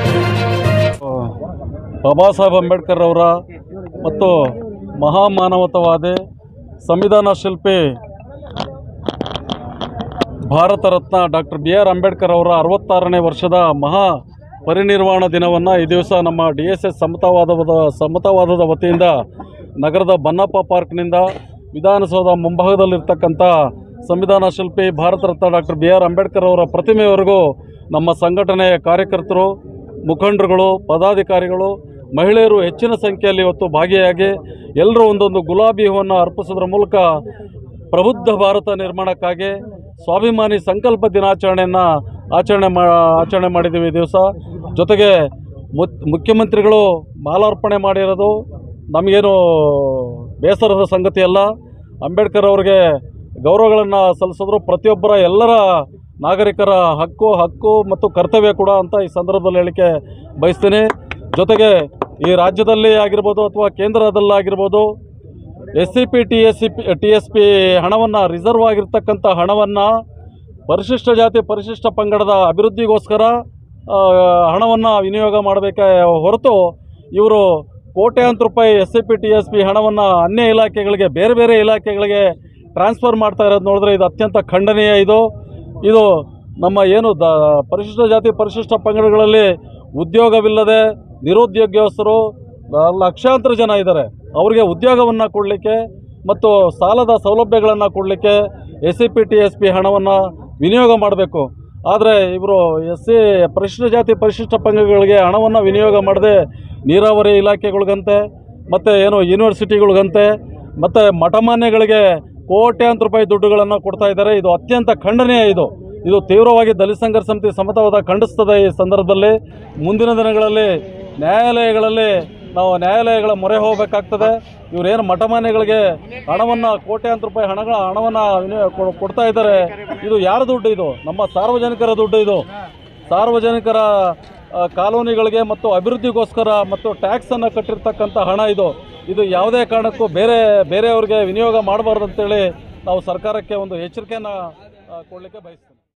ಬಾಬಾ ಸಾಹೇಬ್ ಅಂಬೇಡ್ಕರ್ ಅವರ ಮತ್ತು ಮಹಾಮಾನವತವಾದಿ ಸಂವಿಧಾನ ಶಿಲ್ಪಿ Bharat Ratna doctor B R Ambedkar ಅವರ ಅರವತ್ತಾರನೇ ವರ್ಷದ ಮಹಾ ಪರಿನಿರ್ವಾಣ ದಿನವನ್ನು ಈ ದಿವಸ ನಮ್ಮ ಡಿ ಎಸ್ ಎಸ್ ಸಮತಾವಾದದ ಸಮತಾವಾದದ ವತಿಯಿಂದ ನಗರದ ಬನ್ನಪ್ಪ ಪಾರ್ಕ್ನಿಂದ ವಿಧಾನಸೌಧ ಮುಂಭಾಗದಲ್ಲಿರ್ತಕ್ಕಂಥ ಸಂವಿಧಾನ ಶಿಲ್ಪಿ Bharat Ratna doctor B R Ambedkar ಅವರ ಪ್ರತಿಮೆಯವರೆಗೂ ನಮ್ಮ ಸಂಘಟನೆಯ ಕಾರ್ಯಕರ್ತರು ಮುಖಂಡರುಗಳು ಪದಾಧಿಕಾರಿಗಳು ಮಹಿಳೆಯರು ಹೆಚ್ಚಿನ ಸಂಖ್ಯೆಯಲ್ಲಿ ಇವತ್ತು ಭಾಗಿಯಾಗಿ ಎಲ್ಲರೂ ಒಂದೊಂದು ಗುಲಾಬಿ ಹೂವನ್ನು ಅರ್ಪಿಸೋದ್ರ ಮೂಲಕ ಪ್ರಬುದ್ಧ ಭಾರತ ನಿರ್ಮಾಣಕ್ಕಾಗಿ ಸ್ವಾಭಿಮಾನಿ ಸಂಕಲ್ಪ ದಿನಾಚರಣೆಯನ್ನು ಆಚರಣೆ ಮಾ ಆಚರಣೆ ಮಾಡಿದ್ದೀವಿ ಈ ದಿವಸ ಜೊತೆಗೆ ಮುತ್ ಮುಖ್ಯಮಂತ್ರಿಗಳು ಮಾಲಾರ್ಪಣೆ ಮಾಡಿರೋದು ನಮಗೇನು ಬೇಸರದ ಸಂಗತಿ ಅಲ್ಲ ಅಂಬೇಡ್ಕರ್ ಅವರಿಗೆ ಗೌರವಗಳನ್ನು ಸಲ್ಲಿಸಿದ್ರು ಪ್ರತಿಯೊಬ್ಬರ ಎಲ್ಲರ ನಾಗರಿಕರ ಹಕ್ಕು ಹಕ್ಕು ಮತ್ತು ಕರ್ತವ್ಯ ಕೂಡ ಅಂತ ಈ ಸಂದರ್ಭದಲ್ಲಿ ಹೇಳಿಕೆ ಬಯಸ್ತೀನಿ ಜೊತೆಗೆ ಈ ರಾಜ್ಯದಲ್ಲಿ ಆಗಿರ್ಬೋದು ಅಥವಾ ಕೇಂದ್ರದಲ್ಲಾಗಿರ್ಬೋದು S C P T S C P T S P ಹಣವನ್ನು ರಿಸರ್ವ್ ಆಗಿರ್ತಕ್ಕಂಥ ಹಣವನ್ನು ಪರಿಶಿಷ್ಟ ಜಾತಿ ಪರಿಶಿಷ್ಟ ಪಂಗಡದ ಅಭಿವೃದ್ಧಿಗೋಸ್ಕರ ಹಣವನ್ನು ವಿನಿಯೋಗ ಮಾಡಬೇಕೆ ಹೊರತು ಇವರು ಕೋಟ್ಯಾಂತರ ರೂಪಾಯಿ S C P T S P ಹಣವನ್ನು ಅನ್ಯ ಇಲಾಖೆಗಳಿಗೆ ಬೇರೆ ಬೇರೆ ಇಲಾಖೆಗಳಿಗೆ ಟ್ರಾನ್ಸ್ಫರ್ ಮಾಡ್ತಾ ಇರೋದು ನೋಡಿದ್ರೆ ಇದು ಅತ್ಯಂತ ಖಂಡನೀಯ ಇದು ಇದು ನಮ್ಮ ಏನು ದ ಪರಿಶಿಷ್ಟ ಜಾತಿ ಪರಿಶಿಷ್ಟ ಪಂಗಡಗಳಲ್ಲಿ ಉದ್ಯೋಗವಿಲ್ಲದೆ ನಿರುದ್ಯೋಗಸ್ಥರು ಲಕ್ಷಾಂತರ ಜನ ಇದ್ದಾರೆ ಅವರಿಗೆ ಉದ್ಯೋಗವನ್ನು ಕೊಡಲಿಕ್ಕೆ ಮತ್ತು ಸಾಲದ ಸೌಲಭ್ಯಗಳನ್ನು ಕೊಡಲಿಕ್ಕೆ S C P T S P ಹಣವನ್ನು ವಿನಿಯೋಗ ಮಾಡಬೇಕು ಆದರೆ ಇವರು ಎಸ್ ಸಿ ಪರಿಶಿಷ್ಟ ಜಾತಿ ಪರಿಶಿಷ್ಟ ಪಂಗಡಗಳಿಗೆ ಹಣವನ್ನು ವಿನಿಯೋಗ ಮಾಡದೆ ನೀರಾವರಿ ಇಲಾಖೆಗಳಿಗಂತೆ ಮತ್ತು ಏನು ಯೂನಿವರ್ಸಿಟಿಗಳಿಗಂತೆ ಮತ್ತು ಮಠಮಾನ್ಯಗಳಿಗೆ ಕೋಟ್ಯಾಂತರ ರೂಪಾಯಿ ದುಡ್ಡುಗಳನ್ನು ಕೊಡ್ತಾ ಇದ್ದಾರೆ ಇದು ಅತ್ಯಂತ ಖಂಡನೀಯ ಇದು ಇದು ತೀವ್ರವಾಗಿ ದಲಿತ ಸಂಘರ್ಷ ಸಮಿತಿ ಸಮತಾವಾದ ಖಂಡಿಸ್ತದೆ ಈ ಸಂದರ್ಭದಲ್ಲಿ ಮುಂದಿನ ದಿನಗಳಲ್ಲಿ ನ್ಯಾಯಾಲಯಗಳಲ್ಲಿ ನಾವು ನ್ಯಾಯಾಲಯಗಳ ಮೊರೆ ಹೋಗಬೇಕಾಗ್ತದೆ ಇವರೇನು ಮಠಮಾನ್ಯಗಳಿಗೆ ಹಣವನ್ನು ಕೋಟ್ಯಾಂತರ ರೂಪಾಯಿ ಹಣಗಳ ಹಣವನ್ನು ವಿನಿಯೋಗ ಕೊ- ಕೊಡ್ತಾ ಇದ್ದಾರೆ ಇದು ಯಾರ ದುಡ್ಡು ಇದು ನಮ್ಮ ಸಾರ್ವಜನಿಕರ ದುಡ್ಡು ಇದು ಸಾರ್ವಜನಿಕರ ಆ, ಕಾಲೋನಿಗಳಿಗೆ ಮತ್ತು ಅಭಿವೃದ್ಧಿಗೋಸ್ಕರ ಮತ್ತು ಟ್ಯಾಕ್ಸನ್ನು ಕಟ್ಟಿರ್ತಕ್ಕಂಥ ಹಣ ಇದು ಇದು ಯಾವುದೇ ಕಾರಣಕ್ಕೂ ಬೇರೆ ಬೇರೆಯವ್ರಿಗೆ ವಿನಿಯೋಗ ಮಾಡಬಾರ್ದು ಅಂತೇಳಿ ನಾವು ಸರ್ಕಾರಕ್ಕೆ ಒಂದು ಎಚ್ಚರಿಕೆಯನ್ನು ಕೊಡಲಿಕ್ಕೆ ಬಯಸ್ತೀವಿ